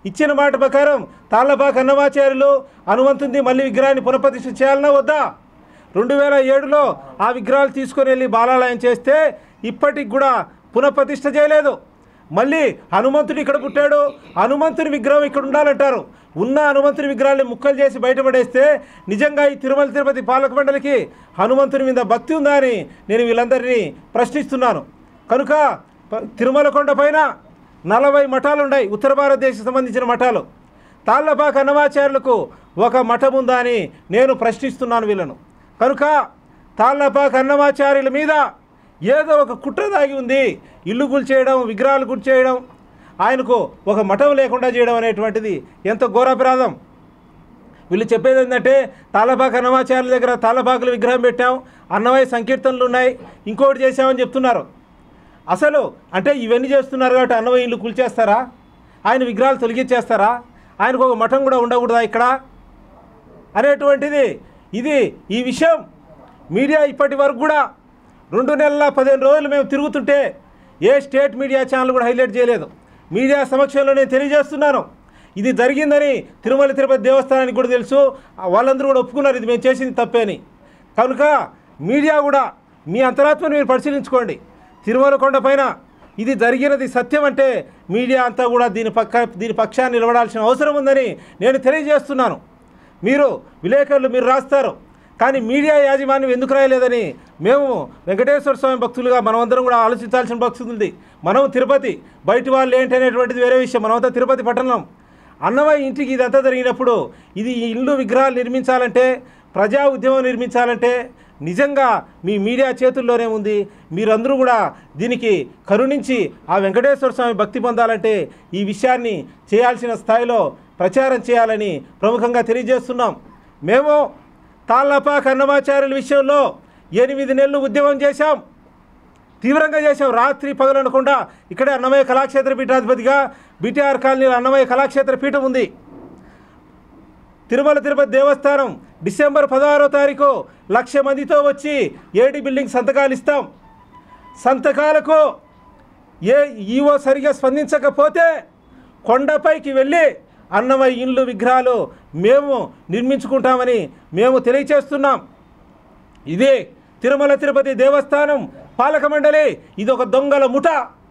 ఇచ్చిన మాట ప్రకారం తాళ్ళపాక అన్నమాచార్యులు హనుమంతుంది మళ్ళీ విగ్రహాన్ని పునఃప్రతిష్ఠ చేయాలన్నా వద్దా రెండు వేల ఏడులో ఆ విగ్రహాలు తీసుకొని వెళ్ళి బాలాలయం చేస్తే ఇప్పటికి కూడా పునఃప్రతిష్ఠ చేయలేదు మళ్ళీ హనుమంతుడు ఇక్కడ పుట్టాడు హనుమంతుని విగ్రహం ఇక్కడ ఉండాలంటారు ఉన్న హనుమంతుని విగ్రహాన్ని ముక్కలు చేసి బయటపడేస్తే నిజంగా ఈ తిరుమల తిరుపతి పాలక మండలికి హనుమంతుని మీద భక్తి ఉందా అని నేను వీళ్ళందరినీ ప్రశ్నిస్తున్నాను కనుక ప- తిరుమల కొండ పైన నలభై మఠాలు ఉన్నాయి ఉత్తర భారతదేశం సంబంధించిన మఠాలు తాళ్ళపాక అన్నమాచార్యులకు ఒక మఠం ఉందా అని నేను ప్రశ్నిస్తున్నాను వీళ్ళను కనుక తాళ్ళపాక అన్నమాచార్యుల మీద ఏదో ఒక కుట్ర దాగి ఉంది ఇల్లు కూల్చేయడం విగ్రహాలు కూల్చేయడం ఆయనకు ఒక మఠం లేకుండా చేయడం అనేటువంటిది ఎంత ఘోరాపరాధం వీళ్ళు చెప్పేది ఏంటంటే తాళపాక అన్నమాచార్యుల దగ్గర తాళపాకుల విగ్రహం పెట్టాం అన్నమయ్య సంకీర్తనలు ఉన్నాయి ఇంకోటి చేశామని చెప్తున్నారు అసలు అంటే ఇవన్నీ చేస్తున్నారు కాబట్టి అన్నమయ్య ఇల్లు కూల్చేస్తారా ఆయన విగ్రహాలు తొలగించేస్తారా ఆయనకు ఒక మఠం కూడా ఉండకూడదా ఇక్కడ అనేటువంటిది ఇది ఈ విషయం మీడియా ఇప్పటి వరకు కూడా రెండు నెలల పదిహేను రోజులు మేము తిరుగుతుంటే ఏ స్టేట్ మీడియా ఛానల్ కూడా హైలైట్ చేయలేదు మీడియా సమక్షంలో నేను తెలియజేస్తున్నాను ఇది జరిగిందని తిరుమల తిరుపతి దేవస్థానానికి కూడా తెలుసు ఆ వాళ్ళందరూ కూడా ఒప్పుకున్నారు ఇది మేము చేసింది తప్పే అని కనుక మీడియా కూడా మీ అంతరాత్మను మీరు పరిశీలించుకోండి తిరుమల కొండ పైన ఇది జరిగినది సత్యం అంటే మీడియా అంతా కూడా దీని పక్క దీని పక్షాన్ని నిలబడాల్సిన అవసరం ఉందని నేను తెలియజేస్తున్నాను మీరు విలేకరులు మీరు రాస్తారు కానీ మీడియా యాజమాన్యం ఎందుకు రాయలేదని మేము వెంకటేశ్వర స్వామి భక్తులుగా మనమందరం కూడా ఆలోచించాల్సిన భక్తి ఉంది మనం తిరుపతి బయట వాళ్ళు ఏంటి అనేటువంటిది వేరే విషయం మనమంతా తిరుపతి పట్టణం అన్నమయ్య ఇంటికి ఇదంతా జరిగినప్పుడు ఇది ఈ ఇల్లు విగ్రహాలు నిర్మించాలంటే ప్రజా ఉద్యమం నిర్మించాలంటే నిజంగా మీ మీడియా చేతుల్లోనే ఉంది మీరందరూ కూడా దీనికి కరుణించి ఆ వెంకటేశ్వర స్వామి భక్తి పొందాలంటే ఈ విషయాన్ని చేయాల్సిన స్థాయిలో ప్రచారం చేయాలని ప్రముఖంగా తెలియజేస్తున్నాం మేము తాళ్ళపాక అన్నమాచార్యుల విషయంలో ఎనిమిది నెలలు ఉద్యమం చేశాం తీవ్రంగా చేశాం రాత్రి పగలనకుండా ఇక్కడే అన్నమయ్య కళాక్షేత్ర పీఠాధిపతిగా బీటీఆర్ కాలనీలో అన్నమయ్య కళాక్షేత్ర పీఠం ఉంది తిరుమల తిరుపతి దేవస్థానం డిసెంబర్ పదహారో తారీఖు లక్ష మందితో వచ్చి ఏడి బిల్డింగ్ సంతకాలు ఇస్తాం సంతకాలకు ఏ ఈవో సరిగా స్పందించకపోతే కొండపైకి వెళ్ళి అన్నమయ్య ఇండ్లు విగ్రహాలు మేము నిర్మించుకుంటామని మేము తెలియచేస్తున్నాం ఇదే తిరుమల తిరుపతి దేవస్థానం పాలక మండలి ఇది ఒక దొంగల ముఠ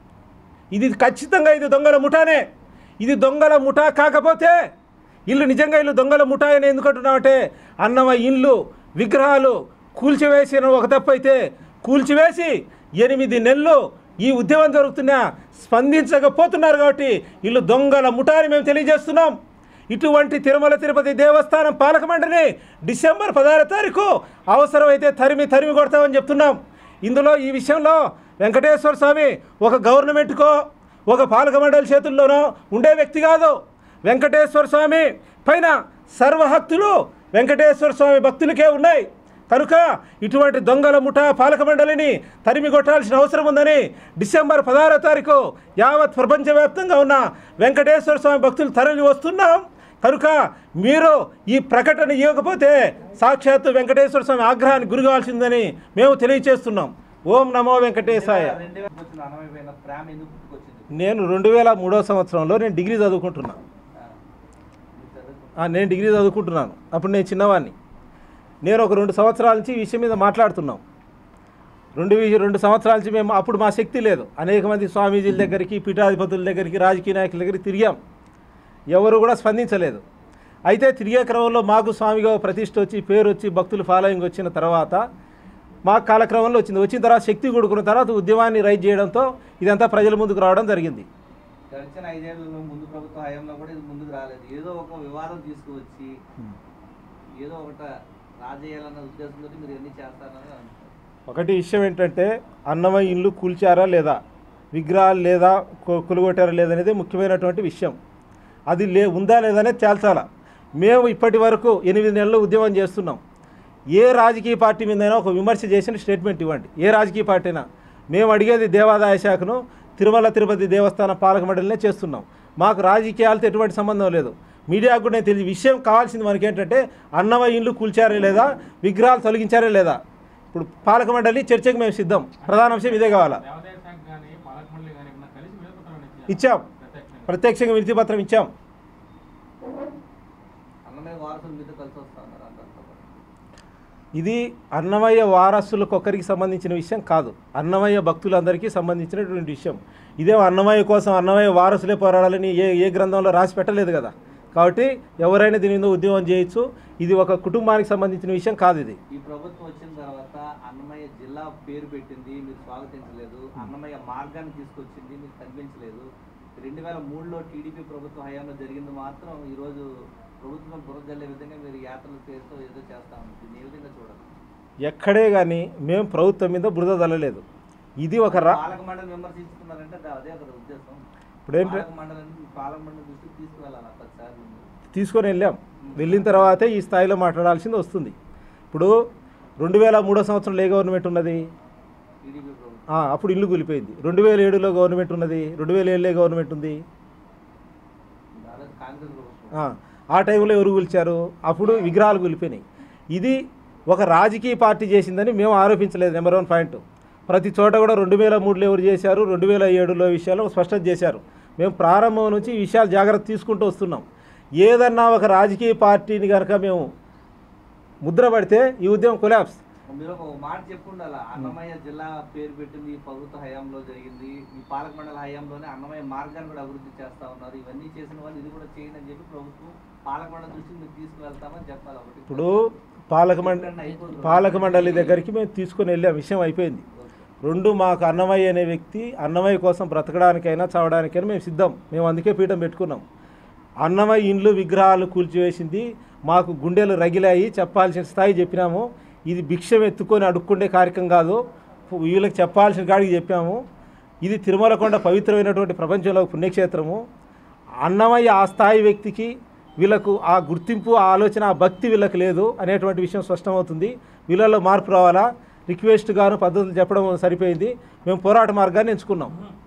ఇది ఖచ్చితంగా ఇది దొంగల ముఠానే ఇది దొంగల ముఠా కాకపోతే ఇల్లు నిజంగా ఇల్లు దొంగల ముఠా అని ఎందుకు అంటున్నామంటే అన్నమయ్య ఇల్లు విగ్రహాలు కూల్చివేసిన ఒక తప్పు అయితే కూల్చివేసి ఎనిమిది నెలలు ఈ ఉద్యమం జరుగుతున్నా స్పందించకపోతున్నారు కాబట్టి ఇల్లు దొంగల ముఠా అని మేము తెలియజేస్తున్నాం ఇటువంటి తిరుమల తిరుపతి దేవస్థానం పాలక మండలి డిసెంబర్ పదహారో తారీఖు అవసరమైతే తరిమి తరిమి కొడతామని చెప్తున్నాం ఇందులో ఈ విషయంలో వెంకటేశ్వర స్వామి ఒక గవర్నమెంట్కో ఒక పాలక మండలి చేతుల్లోనో ఉండే వ్యక్తి కాదు వెంకటేశ్వర స్వామి పైన సర్వహక్తులు వెంకటేశ్వర స్వామి భక్తులకే ఉన్నాయి కనుక ఇటువంటి దొంగల ముఠా పాలక మండలిని తరిమి కొట్టాల్సిన అవసరం ఉందని డిసెంబర్ పదహారో తారీఖు యావత్ ప్రపంచవ్యాప్తంగా ఉన్న వెంకటేశ్వర స్వామి భక్తులు తరలి వస్తున్నాం కనుక మీరు ఈ ప్రకటన ఇవ్వకపోతే సాక్షాత్తు వెంకటేశ్వర స్వామి ఆగ్రహానికి గురి కావాల్సిందని మేము తెలియచేస్తున్నాం ఓం నమో వెంకటేశాయ రెండు వేల వచ్చిన అనవైపోయిన ప్రేమ ఎందుకు పుట్టుకొచ్చింది నేను రెండు వేల మూడో సంవత్సరంలో నేను డిగ్రీ చదువుకుంటున్నా ఆ, మీరు చదువుకు- ఆ, నేను డిగ్రీ చదువుకుంటున్నాను అప్పుడు నేను చిన్నవాడిని నేను ఒక రెండు సంవత్సరాల నుంచి ఈ విషయం మీద మాట్లాడుతున్నాం రెండు వి- రెండు సంవత్సరాల నుంచి మేము అప్పుడు మా శక్తి లేదు అనేక మంది స్వామీజీల దగ్గరికి పీఠాధిపతుల దగ్గరికి రాజకీయ నాయకుల దగ్గరికి తిరిగాం ఎవరు కూడా స్పందించలేదు అయితే తిరిగే క్రమంలో మాకు స్వామిగా ప్రతిష్ఠ వచ్చి పేరు వచ్చి భక్తులు ఫాలోయింగ్ వచ్చిన తర్వాత మా కాలక్రమంలో వచ్చింది వచ్చిన తర్వాత శక్తి కూడుకున్న తర్వాత ఉద్యమాన్ని రైజ్ చేయడంతో ఇదంతా ప్రజల ముందుకు రావడం జరిగింది గడిచిన ఐదేళ్లలో ముందు ప్రభుత్వ హయాంలో కూడా ఇది ముందుకు రాలేదు ఏదో ఒక వివాదం తీసుకువచ్చి ఏదో ఒకట రాజేయాలన్న ఉద్దేశంతో మీరు ఎన్ని చేస్తారని అనుకుంటున్నారు ఒకటి విషయం ఏంటంటే అన్నమయ్య ఇల్లు కూల్చారా లేదా విగ్రహాలు లేదా కొ- కొలుగొట్టారా లేదనేది ముఖ్యమైనటువంటి విషయం అది లే ఉందా లేదనేది తేల్చాలా మేము ఇప్పటి వరకు ఎనిమిది నెలలు ఉద్యమం చేస్తున్నాం ఏ రాజకీయ పార్టీ మీదైనా ఒక విమర్శ చేసిన స్టేట్మెంట్ ఇవ్వండి ఏ రాజకీయ పార్టీ అయినా మేము అడిగేది దేవాదాయ శాఖను తిరుమల తిరుపతి దేవస్థాన పాలక మండలినే చేస్తున్నాం మాకు రాజకీయాలతో ఎటువంటి సంబంధం లేదు మీడియాకు కూడా నేను తెలియదు విషయం కావాల్సింది మనకి ఏంటంటే అన్నమయ్య ఇల్లు కూల్చారే లేదా విగ్రహాలు తొలగించారే లేదా ఇప్పుడు పాలక మండలి చర్చకు మేము సిద్ధం ప్రధాన అంశం ఇదే కావాలా దేవాదాయ శాఖ కానీ పాలక మండలి కానీ ఏమన్నా కలిసి విడపత్రం ఇచ్చాం ప్రత్యక్షంగా ప్రత్యక్షంగా వినతి పత్రం ఇచ్చాం వారసులు మీతో కలిసి వస్తా ఉన్నారు అందరితో పాటు. ఇది అన్నమయ్య వారసులకు ఒక్కరికి సంబంధించిన విషయం కాదు అన్నమయ్య భక్తులందరికీ సంబంధించినటువంటి విషయం ఇదే అన్నమయ్య కోసం అన్నమయ్య వారసులే పోరాడాలని ఏ ఏ గ్రంథంలో రాసి పెట్టలేదు కదా కాబట్టి ఎవరైనా దీని మీద ఉద్యమం చేయొచ్చు ఇది ఒక కుటుంబానికి సంబంధించిన విషయం కాదు ఇది ఈ ప్రభుత్వం వచ్చిన తర్వాత అన్నమయ్య జిల్లా పేరు పెట్టింది మీరు స్వాగతించలేదు అన్నమయ్య మార్గాన్ని తీసుకొచ్చింది మీరు కనిపించలేదు రెండు వేల మూడులో టీడీపీ ప్రభుత్వ హయాంలో జరిగింది మాత్రం ఈరోజు ప్రభుత్వం బురదల్లే విధంగా మీరు యాత్రలు చేస్తూ ఏదో చేస్తా ఉంది దీన్ని ఏ విధంగా చూడాలి ఎక్కడే కానీ మేము ప్రభుత్వం మీద బురద తల్లలేదు ఇది ఒక రా పాలక మండలి విమర్శించుకున్నారంటే దా- అదే ఒక ఉద్దేశం ఇప్పుడు ఏంటి పాలక మండలిని పాలక మండలి దృష్టికి తీసుకువెళ్ళాలి పదిసార్లు తీసుకొని వెళ్ళాం వెళ్ళిన తర్వాతే ఈ స్థాయిలో మాట్లాడాల్సింది వస్తుంది ఇప్పుడు రెండు వేల మూడో సంవత్సరంలో ఏ గవర్నమెంట్ ఉన్నది టీడీపీ ప్రభుత్వం ఆ, అప్పుడు ఇల్లు కూలిపోయింది రెండు వేల ఏడులో గవర్నమెంట్ ఉన్నది రెండు వేల ఏడులో గవర్నమెంట్ ఉంది దాదాపు కాంగ్రెస్ ప్రభుత్వం ఆ, ఆ టైంలో ఎవరు కూల్చారు అప్పుడు విగ్రహాలు కూలిపోయినాయి ఇది ఒక రాజకీయ పార్టీ చేసిందని మేము ఆరోపించలేదు నెంబర్ వన్ పాయింట్ ప్రతి చోట కూడా రెండు వేల మూడులో ఎవరు చేశారు రెండు వేల ఏడులో విషయాలు స్పష్టం చేశారు మేము ప్రారంభం నుంచి ఈ విషయాలు జాగ్రత్త తీసుకుంటూ వస్తున్నాం ఏదన్నా ఒక రాజకీయ పార్టీని కనుక మేము ముద్ర పడితే ఈ ఉద్యమం కొలాప్స్ మీరు ఒక మాట చెప్పుండాల అన్నమయ్య జిల్లా పేరు పెట్టింది ఈ ప్రభుత్వ హయాంలో జరిగింది ఈ పాలక మండల హయాంలోనే అన్నమయ్య మార్గాన్ని కూడా అభివృద్ధి చేస్తా ఉన్నారు ఇవన్నీ చేసిన వాళ్ళు ఇది కూడా చేయండి అని చెప్పి ప్రభుత్వం పాలక మండలి దృష్టికి మీరు తీసుకువెళ్తామని చెప్పాలి ఒకటి ఇప్పుడు పాలక మండలి పాలక మండలి దగ్గరికి మేము తీసుకొని వెళ్ళాం విషయం అయిపోయింది రెండు మాకు అన్నమయ్య అనే వ్యక్తి అన్నమయ్య కోసం బ్రతకడానికైనా చావడానికైనా మేము సిద్ధం మేము అందుకే పీఠం పెట్టుకున్నాం అన్నమయ్య ఇండ్లు విగ్రహాలు కూల్చివేసింది మాకు గుండెలు రగిలాయి చెప్పాల్సిన స్థాయి చెప్పినాము ఇది భిక్షం ఎత్తుకొని అడుక్కుండే కార్యక్రమం కాదు వీళ్ళకి చెప్పాల్సిన కాడికి చెప్పాము ఇది తిరుమలకొండ పవిత్రమైనటువంటి ప్రపంచంలో ఒక పుణ్యక్షేత్రము అన్నమయ్య ఆ స్థాయి వ్యక్తికి వీళ్ళకు ఆ గుర్తింపు ఆ ఆలోచన ఆ భక్తి వీళ్ళకి లేదు అనేటువంటి విషయం స్పష్టమవుతుంది వీళ్ళలో మార్పు రావాలా రిక్వెస్ట్ గాను పద్ధతులు చెప్పడం సరిపోయింది మేము పోరాట మార్గాన్ని ఎంచుకున్నాం